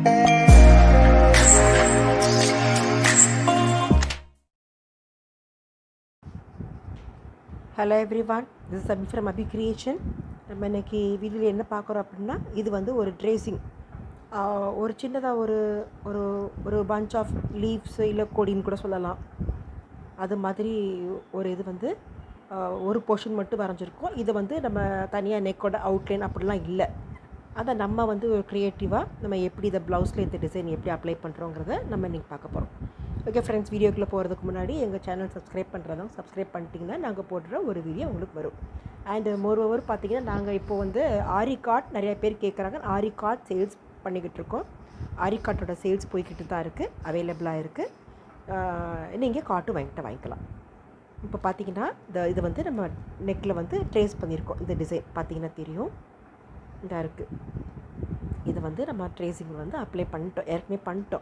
hello everyone this is Abhi from Abhi creation நம்ம இன்னைக்கு வீடியோவில் என்ன பார்க்குறோம் அப்படின்னா இது வந்து ஒரு ட்ரேசிங் ஒரு சின்னதாக ஒரு ஒரு ஒரு பஞ்ச் ஆஃப் லீவ்ஸ் இல்லை கொடின்னு கூட சொல்லலாம் அது மாதிரி ஒரு இது வந்து ஆஹ், ஒரு போர்ஷன் மட்டும் வரைஞ்சிருக்கோம் இது வந்து நம்ம தனியாக நெக்கோட அவுட்லைன் அப்படிலாம் இல்லை அதை நம்ம வந்து ஒரு க்ரியேட்டிவாக நம்ம எப்படி இதை ப்ளவுஸில் இந்த டிசைன் எப்படி அப்ளை பண்ணுறோங்கிறத நம்ம இன்றைக்கி பார்க்க போகிறோம் ஓகே ஃப்ரெண்ட்ஸ் வீடியோக்குள்ளே போகிறதுக்கு முன்னாடி எங்கள் சேனல் சப்ஸ்கிரைப் பண்ணுறதும் சப்ஸ்கிரைப் பண்ணிட்டீங்கன்னா நாங்கள் போடுற ஒரு வீடியோ உங்களுக்கு வரும் அண்ட் மோர் ஓவர் பார்த்தீங்கன்னா நாங்கள் இப்போ வந்து ஆரி கார்ட் நிறைய பேர் கேட்குறாங்க ஆரி கார்ட் சேல்ஸ் பண்ணிக்கிட்டு இருக்கோம் ஆரி கார்ட்டோட சேல்ஸ் போய்கிட்டு தான் இருக்குது அவைலபிளாக இருக்குது நீங்கள் காட்டும் வாங்கிட்டு வாங்கிக்கலாம் இப்போ பார்த்தீங்கன்னா இந்த இது வந்து நம்ம நெக்கில் வந்து ட்ரேஸ் பண்ணியிருக்கோம் இந்த டிசைன் பார்த்தீங்கன்னா தெரியும் இதாக இருக்குது இது வந்து நம்ம ட்ரேசிங் வந்து அப்ளை பண்ணிட்டோம் ஏற்கனவே பண்ணிட்டோம்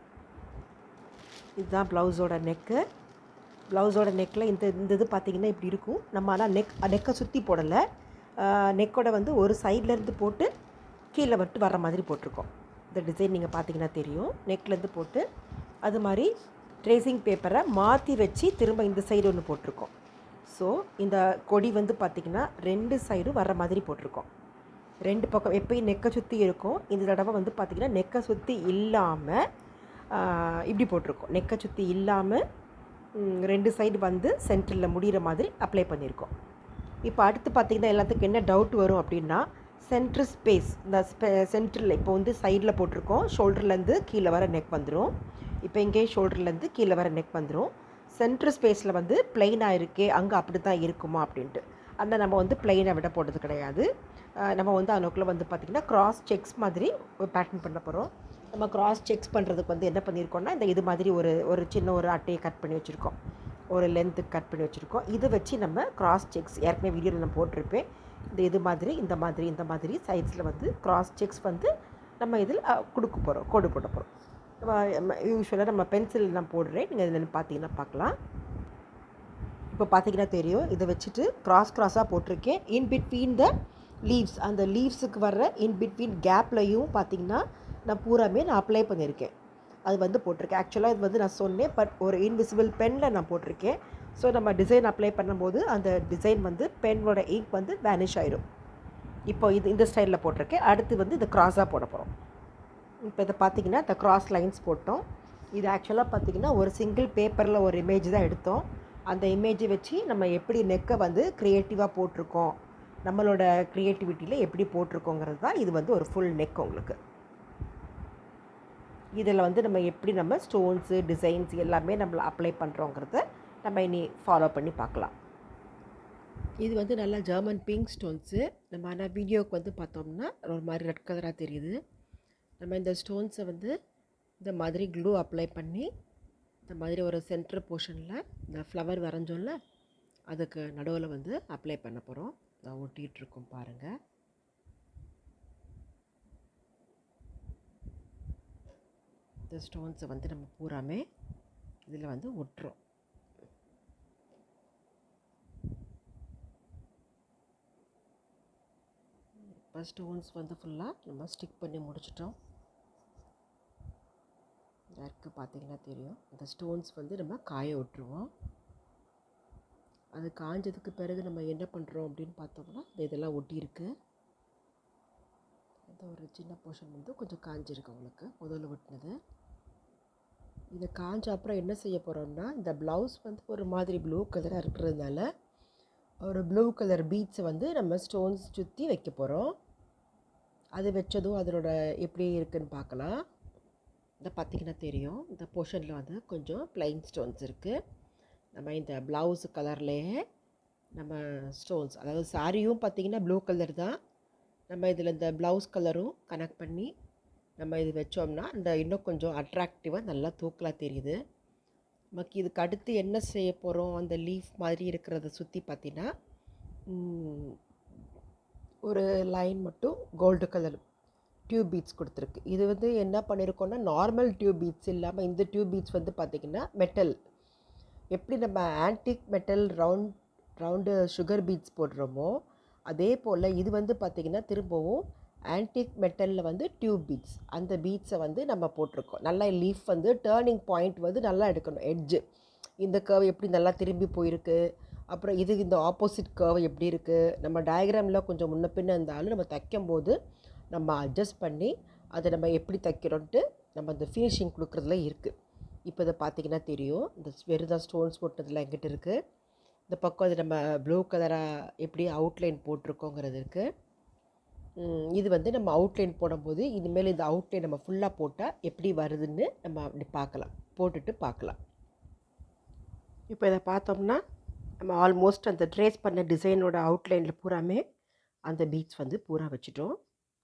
இதுதான் ப்ளவுஸோட நெக்கு ப்ளவுஸோட நெக்கில் இந்த இந்த இது பார்த்தீங்கன்னா இப்படி இருக்கும் நம்ம ஆனால் நெக் நெக்கை சுற்றி போடலை நெக்கோட வந்து ஒரு சைட்லேருந்து போட்டு கீழே மட்டும் வர்ற மாதிரி போட்டிருக்கோம் இந்த டிசைன் நீங்கள் பார்த்தீங்கன்னா தெரியும் நெக்லேருந்து போட்டு அது மாதிரி ட்ரேசிங் பேப்பரை மாற்றி வச்சு திரும்ப இந்த சைடு ஒன்று போட்டிருக்கோம் ஸோ இந்த கொடி வந்து பார்த்திங்கன்னா ரெண்டு சைடும் வர்ற மாதிரி போட்டிருக்கோம் ரெண்டு பக்கம் எப்பயும் நெக்கை சுற்றி இருக்கும் இந்த தடவை வந்து பார்த்திங்கன்னா நெக்கை சுற்றி இல்லாமல் இப்படி போட்டிருக்கோம் நெக்கை சுற்றி இல்லாமல் ரெண்டு சைடு வந்து சென்டரில் முடிகிற மாதிரி அப்ளை பண்ணியிருக்கோம் இப்போ அடுத்து பார்த்திங்கன்னா எல்லாத்துக்கும் என்ன டவுட் வரும் அப்படின்னா சென்ட்ரு ஸ்பேஸ் இந்த ஸ்பே சென்டரில் இப்போ வந்து சைடில் போட்டிருக்கோம் ஷோல்டர்லேருந்து கீழே வர நெக் வந்துடும் இப்போ இங்கே ஷோல்டர்லேருந்து கீழே வர நெக் வந்துடும் சென்ட்ரு ஸ்பேஸில் வந்து பிளெயினாக இருக்கே அங்கே அப்படி தான் இருக்குமா அப்படின்ட்டு அந்த நம்ம வந்து பிளெயினை விட போடுறது கிடையாது அஹ் நம்ம வந்து அதுக்குள்ளே வந்து பார்த்திங்கன்னா கிராஸ் செக்ஸ் மாதிரி ஒரு பேட்டர்ன் பண்ண போகிறோம் நம்ம கிராஸ் செக்ஸ் பண்ணுறதுக்கு வந்து என்ன பண்ணியிருக்கோம்னா இந்த இது மாதிரி ஒரு ஒரு சின்ன ஒரு அட்டையை கட் பண்ணி வச்சுருக்கோம் ஒரு லென்த்துக்கு கட் பண்ணி வச்சுருக்கோம் இதை வச்சு நம்ம கிராஸ் செக்ஸ் ஏற்கனவே வீடியோவில் நான் போட்டிருப்பேன் இந்த இது மாதிரி இந்த மாதிரி இந்த மாதிரி சைட்ஸில் வந்து கிராஸ் செக்ஸ் வந்து நம்ம இதில் அஹ், கொடுக்க போகிறோம் கோடு போட போகிறோம் யூஸ்வலாக நம்ம பென்சில் நான் போடுறேன் நீங்கள் இதில் பார்த்தீங்கன்னா பார்க்கலாம் இப்போ பார்த்தீங்கன்னா தெரியும் இதை வச்சுட்டு கிராஸ் கிராஸாக போட்டிருக்கேன் இன் பிட்வீன் த லீவ்ஸ் அந்த லீவ்ஸுக்கு வர்ற இன் பிட்வீன் கேப்லையும் பார்த்தீங்கன்னா நான் பூராமே நான் அப்ளை பண்ணியிருக்கேன் அது வந்து போட்டிருக்கேன் ஆக்சுவலாக இது வந்து நான் சொன்னேன் பட் ஒரு இன்விசிபிள் பெனில் நான் போட்டிருக்கேன் ஸோ நம்ம டிசைன் அப்ளை பண்ணும்போது அந்த டிசைன் வந்து பென்னோட இங்க் வந்து வேனிஷ் ஆயிடும் இப்போ இது இந்த ஸ்டைலில் போட்டிருக்கேன் அடுத்து வந்து இது கிராஸாக போட போகிறோம் இப்போ இதை பார்த்தீங்கன்னா இந்த கிராஸ் லைன்ஸ் போட்டோம் இது ஆக்சுவலாக பார்த்தீங்கன்னா ஒரு சிங்கிள் பேப்பரில் ஒரு இமேஜ் தான் எடுத்தோம் அந்த இமேஜை வச்சு நம்ம எப்படி நெக்கை வந்து க்ரியேட்டிவாக போட்டிருக்கோம் நம்மளோட க்ரியேட்டிவிட்டியில் எப்படி போட்டிருக்கோங்கிறது தான் இது வந்து ஒரு ஃபுல் நெக் உங்களுக்கு இதில் வந்து நம்ம எப்படி நம்ம ஸ்டோன்ஸு டிசைன்ஸ் எல்லாமே நம்மள அப்ளை பண்ணுறோங்கிறத நம்ம இனி ஃபாலோ பண்ணி பார்க்கலாம் இது வந்து நல்லா ஜெர்மன் பிங்க் ஸ்டோன்ஸு நம்ம ஆனால் வீடியோவுக்கு வந்து பார்த்தோம்னா ஒரு மாதிரி ரெட் கலராக தெரியுது நம்ம இந்த ஸ்டோன்ஸை வந்து இந்த மாதிரி க்ளூ அப்ளை பண்ணி இந்த மாதிரி ஒரு சென்டர் போர்ஷனில் இந்த ஃப்ளவர் வரைஞ்சோம்ல அதுக்கு நடுவில் வந்து அப்ளை பண்ண போகிறோம் இதை ஒட்டிகிட்ருக்கோம் பாருங்கள் இந்த ஸ்டோன்ஸை வந்து நம்ம பூராமே இதில் வந்து ஒட்டுறோம் இப்போ ஸ்டோன்ஸ் வந்து ஃபுல்லாக நம்ம ஸ்டிக் பண்ணி முடிச்சிட்டோம் இருக்கு பார்த்தீங்கன்னா தெரியும் இந்த ஸ்டோன்ஸ் வந்து நம்ம காய விட்டுருவோம் அது காஞ்சதுக்கு பிறகு நம்ம என்ன பண்ணுறோம் அப்படின்னு பார்த்தோம்னா இந்த இதெல்லாம் ஒட்டியிருக்கு இந்த ஒரு சின்ன போர்ஷன் வந்து கொஞ்சம் காஞ்சிருக்கு உங்களுக்கு முதல்ல ஒட்டினது இதை காஞ்ச அப்புறம் என்ன செய்ய போகிறோம்னா இந்த ப்ளவுஸ் வந்து ஒரு மாதிரி ப்ளூ கலராக இருக்கிறதுனால ஒரு ப்ளூ கலர் பீட்ஸை வந்து நம்ம ஸ்டோன்ஸ் சுற்றி வைக்க போகிறோம் அது வச்சதும் அதனோட எப்படி இருக்குன்னு பார்க்கலாம் இந்த பார்த்திங்கன்னா தெரியும் இந்த போர்ஷனில் வந்து கொஞ்சம் ப்ளைன் ஸ்டோன்ஸ் இருக்குது நம்ம இந்த ப்ளவுஸ் கலர்லேயே நம்ம ஸ்டோன்ஸ் அதாவது சாரியும் பார்த்திங்கன்னா ப்ளூ கலர் தான் நம்ம இதில் இந்த ப்ளவுஸ் கலரும் கனெக்ட் பண்ணி நம்ம இது வச்சோம்னா இந்த இன்னும் கொஞ்சம் அட்ராக்டிவாக நல்லா தூக்கலாக தெரியுது நமக்கு இதுக்கு அடுத்து என்ன செய்ய போகிறோம் அந்த லீஃப் மாதிரி இருக்கிறத சுற்றி பார்த்தீங்கன்னா ம், ஒரு லைன் மட்டும் கோல்டு கலர் டியூப் பீட்ஸ் கொடுத்துருக்கு இது வந்து என்ன பண்ணியிருக்கோம்னா நார்மல் டியூப் பீட்ஸ் இல்லாமல் இந்த டியூப் பீட்ஸ் வந்து பார்த்திங்கன்னா மெட்டல் எப்படி நம்ம antique metal round round sugar beads போடுறோமோ அதே போல் இது வந்து பார்த்திங்கன்னா திரும்பவும் ஆன்டிக் மெட்டலில் வந்து டியூப் பீட்ஸ் அந்த பீட்ஸை வந்து நம்ம போட்டிருக்கோம் நல்லா லீஃப் வந்து டேர்னிங் பாயிண்ட் வந்து நல்லா எடுக்கணும் எட்ஜு இந்த கர்வ் எப்படி நல்லா திரும்பி போயிருக்கு அப்புறம் இது இந்த ஆப்போசிட் கர்வ் எப்படி இருக்குது நம்ம டயக்ராமில் கொஞ்சம் முன்ன பின்ன இருந்தாலும் நம்ம தைக்கும்போது நம்ம அட்ஜஸ்ட் பண்ணி அதை நம்ம எப்படி தைக்கிறோன்ட்டு நம்ம அந்த ஃபினிஷிங் கொடுக்குறதுல இருக்குது இப்போ இதை பார்த்தீங்கன்னா தெரியும் இந்த வெறுதான் ஸ்டோன்ஸ் போட்டதில் எங்கிட்ட இருக்குது இந்த பக்கம் அது நம்ம ப்ளூ கலராக எப்படி அவுட்லைன் போட்டிருக்கோங்கிறது இருக்குது ம், இது வந்து நம்ம அவுட்லைன் போடும்போது இனிமேல் இந்த அவுட்லைன் நம்ம ஃபுல்லாக போட்டால் எப்படி வருதுன்னு நம்ம அப்படி பார்க்கலாம் போட்டுட்டு பார்க்கலாம் இப்போ இதை பார்த்தோம்னா நம்ம ஆல்மோஸ்ட் அந்த ட்ரேஸ் பண்ண டிசைனோட அவுட்லைனில் பூராமே அந்த பீட்ஸ் வந்து பூரா வச்சுட்டோம்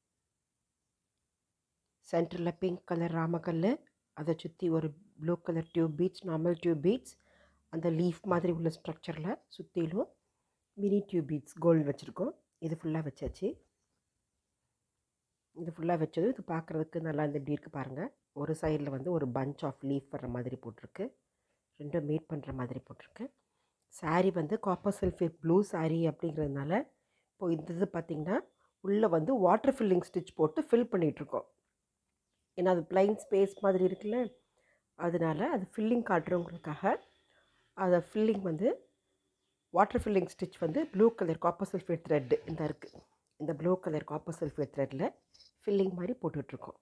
சென்டரில் பிங்க் கலர் ராமக்கல் அதை சுற்றி ஒரு blue colour tube beads normal tube beads அந்த லீஃப் மாதிரி உள்ள ஸ்ட்ரக்சரில் சுற்றிலும் மினி டியூப் பீட்ஸ் கோல்டு வச்சுருக்கோம் இது ஃபுல்லாக வச்சாச்சு இது ஃபுல்லாக வச்சது இது பார்க்குறதுக்கு நல்லா இந்த இப்படி இருக்குது பாருங்கள் ஒரு சைடில் வந்து ஒரு பஞ்ச் ஆஃப் லீஃப் வர்ற மாதிரி போட்டிருக்கு ரெண்டும் மீட் பண்ணுற மாதிரி போட்டிருக்கு saree வந்து காப்பர் சல்ஃபேட் ப்ளூ saree அப்படிங்கிறதுனால இப்போ இந்த இது பார்த்திங்கன்னா உள்ளே வந்து வாட்டர் ஃபில்லிங் ஸ்டிச் போட்டு ஃபில் பண்ணிகிட்ருக்கோம் ஏன்னா அது plain ஸ்பேஸ் மாதிரி இருக்குல்ல அதனால அது ஃபில்லிங் காட்டுறவங்களுக்காக அதை ஃபில்லிங் வந்து வாட்டர் ஃபில்லிங் ஸ்டிச் வந்து blue colour copper sulphate thread இந்த இருக்குது இந்த ப்ளூ கலர் காப்பர் சல்ஃபேட் த்ரெட்டில் ஃபில்லிங் மாதிரி போட்டுட்ருக்கோம்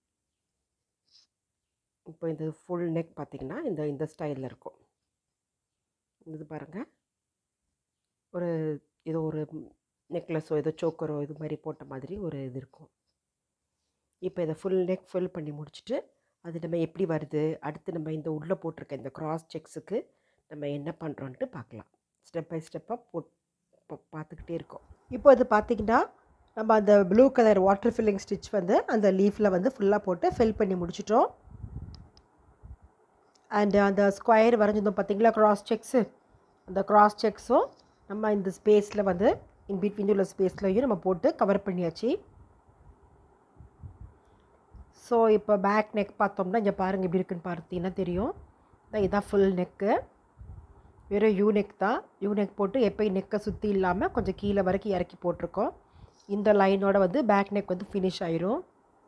இப்போ இந்த ஃபுல் நெக் பார்த்திங்கன்னா இந்த இந்த ஸ்டைலில் இருக்கும் இது பாருங்கள் ஒரு ஏதோ ஒரு நெக்லஸோ ஏதோ சோக்கரோ இது மாதிரி போட்ட மாதிரி ஒரு இது இருக்கும் இப்போ இதை ஃபுல் நெக் ஃபில் பண்ணி முடிச்சுட்டு அது நம்ம எப்படி வருது அடுத்து நம்ம இந்த உள்ளே போட்டிருக்க இந்த கிராஸ் செக்ஸுக்கு நம்ம என்ன பண்ணுறோன்ட்டு பார்க்கலாம் ஸ்டெப் பை ஸ்டெப்பாக போட் பா- பார்த்துக்கிட்டே இருக்கோம் இப்போ இது பார்த்திங்கன்னா நம்ம அந்த blue colour water filling stitch வந்து அந்த லீஃபில் வந்து ஃபுல்லாக போட்டு ஃபில் பண்ணி முடிச்சிட்டோம் அண்டு அந்த ஸ்கொயர் வரைஞ்சிருந்தோம் பார்த்தீங்களா கிராஸ் செக்ஸு அந்த கிராஸ் செக்ஸும் நம்ம இந்த ஸ்பேஸில் வந்து இன் பிட்வீன் உள்ள ஸ்பேஸ்லையும் நம்ம போட்டு கவர் பண்ணியாச்சு ஸோ இப்போ பேக் நெக் பார்த்தோம்னா இங்கே பாருங்கள் எப்படி இருக்குன்னு பார்த்தீங்கன்னா தெரியும் இதான் இதான் ஃபுல் நெக்கு வெறும் யூ நெக் தான் யூ நெக் போட்டு எப்பயும் நெக்கை சுற்றி இல்லாமல் கொஞ்சம் கீழே வரைக்கும் இறக்கி போட்டிருக்கோம் இந்த லைனோட வந்து பேக் நெக் வந்து ஃபினிஷ் ஆயிரும்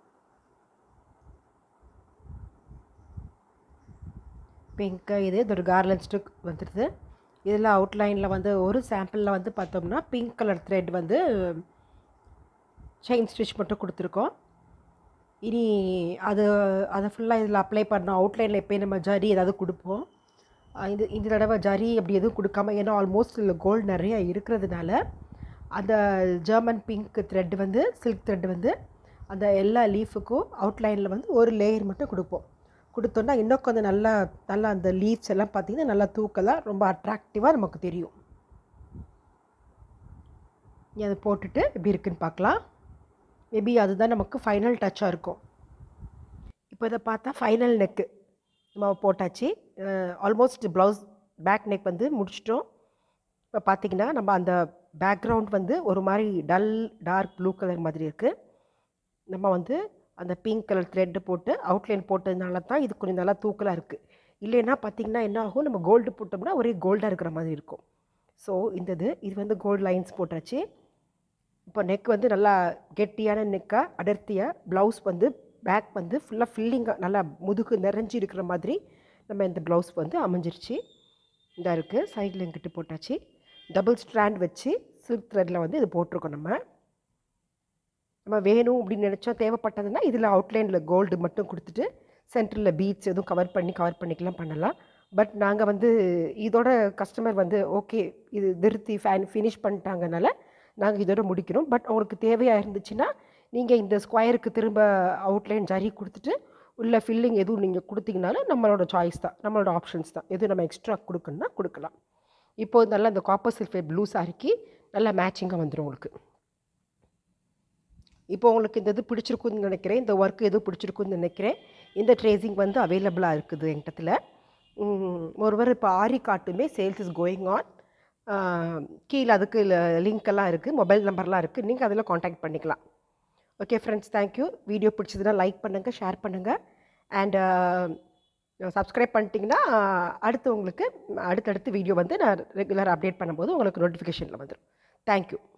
பிங்க்கு இது இது ஒரு கார்லன் ஸ்டிக் வந்துடுது இதில் அவுட்லைனில் வந்து ஒரு சாம்பிளில் வந்து பார்த்தோம்னா பிங்க் கலர் த்ரெட் வந்து செயின் ஸ்டிச் மட்டும் கொடுத்துருக்கோம் இனி அது அதை ஃபுல்லாக இதில் அப்ளை பண்ணோம் அவுட்லைனில் எப்போயும் நம்ம ஜரி ஏதாவது கொடுப்போம் அஹ் இது இந்த தடவை ஜரி அப்படி எதுவும் கொடுக்காம ஏன்னா ஆல்மோஸ்ட் இதில் கோல்டு நிறைய இருக்கிறதுனால அந்த ஜெர்மன் பிங்க் த்ரெட் வந்து சில்க் த்ரெட் வந்து அந்த எல்லா லீஃபுக்கும் அவுட்லைனில் வந்து ஒரு லேயர் மட்டும் கொடுப்போம் கொடுத்தோன்னா இன்னும் கொஞ்சம் நல்லா நல்லா அந்த லீவ்ஸ் எல்லாம் பார்த்திங்கன்னா நல்லா தூக்கலாக ரொம்ப அட்ராக்டிவாக நமக்கு தெரியும் நீ அதை போட்டுட்டு எப்படி இருக்குன்னு பார்க்கலாம் மேபி அதுதான் நமக்கு ஃபைனல் டச்சாக இருக்கும் இப்போ இதை பார்த்தா ஃபைனல் நெக்கு நம்ம போட்டாச்சு ஆல்மோஸ்ட் ப்ளவுஸ் பேக் நெக் வந்து முடிச்சிட்டோம் இப்போ பார்த்தீங்கன்னா நம்ம அந்த பேக்ரவுண்ட் வந்து ஒரு மாதிரி டல் டார்க் ப்ளூ கலர் மாதிரி இருக்குது நம்ம வந்து அந்த பிங்க் கலர் த்ரெட்டு போட்டு அவுட்லைன் போட்டதுனால தான் இது கொஞ்சம் நல்லா தூக்கலாக இருக்குது இல்லைன்னா பார்த்தீங்கன்னா என்ன ஆகும் நம்ம கோல்டு போட்டோம்னா ஒரே கோல்டாக இருக்கிற மாதிரி இருக்கும் ஸோ இந்த இது இது வந்து கோல்டு லைன்ஸ் போட்டாச்சு இப்போ நெக் வந்து நல்லா கெட்டியான நெக்காக அடர்த்தியாக ப்ளவுஸ் வந்து பேக் வந்து ஃபுல்லாக ஃபில்லிங்காக நல்லா முதுகு நிறைஞ்சி இருக்கிற மாதிரி நம்ம இந்த ப்ளவுஸ் வந்து அமைஞ்சிருச்சு இந்த இருக்குது சைடில் எங்கிட்ட போட்டாச்சு டபுள் ஸ்ட்ராண்ட் வச்சு சில்க் த்ரெட்டில் வந்து இது போட்டிருக்கோம் நம்ம நம்ம வேணும் அப்படின்னு நினச்சோம் தேவைப்பட்டதுன்னா இதில் அவுட்லைனில் கோல்டு மட்டும் கொடுத்துட்டு சென்டரில் பீட்ஸ் எதுவும் கவர் பண்ணி கவர் பண்ணிக்கலாம் பண்ணலாம் பட் நாங்கள் வந்து இதோட கஸ்டமர் வந்து ஓகே இது நிறுத்தி ஃபேன் ஃபினிஷ் பண்ணிட்டாங்கனால நாங்கள் இதோட முடிக்கிறோம் பட் உங்களுக்கு தேவையாக இருந்துச்சுன்னா நீங்கள் இந்த ஸ்கொயருக்கு திரும்ப அவுட்லைன் ஜரி கொடுத்துட்டு உள்ள ஃபில்லிங் எதுவும் நீங்கள் கொடுத்தீங்கனாலும் நம்மளோட சாய்ஸ் தான் நம்மளோட ஆப்ஷன்ஸ் தான் எதுவும் நம்ம எக்ஸ்ட்ரா கொடுக்கணும்னா கொடுக்கலாம் இப்போது நல்லா இந்த காப்பர் சில்ஃபேட் ப்ளூ சாரிக்கு நல்லா மேட்சிங்காக வந்துடும் உங்களுக்கு இப்போ உங்களுக்கு இந்த இது பிடிச்சிருக்குன்னு நினைக்கிறேன் இந்த ஒர்க் எதுவும் பிடிச்சிருக்குன்னு நினைக்கிறேன் இந்த ட்ரேசிங் வந்து அவைலபிளாக இருக்குது என்கிட்டத்தில் ஒருவர் இப்போ ஆரி காட்டுமே சேல்ஸ் இஸ் கோயிங் ஆன் கீழே அதுக்கு லிங்க் எல்லாம் இருக்குது மொபைல் நம்பர்லாம் இருக்குது நீங்கள் அதில் காண்டாக்ட் பண்ணிக்கலாம் ஓகே ஃப்ரெண்ட்ஸ் தேங்க்யூ வீடியோ பிடிச்சதுன்னா லைக் பண்ணுங்கள் ஷேர் பண்ணுங்கள் அண்ட் சப்ஸ்கிரைப் பண்ணிட்டீங்கன்னா அடுத்து உங்களுக்கு அடுத்தடுத்து வீடியோ வந்து நான் ரெகுலர் அப்டேட் பண்ணும்போது உங்களுக்கு நோட்டிஃபிகேஷனில் வந்துடும் தேங்க்யூ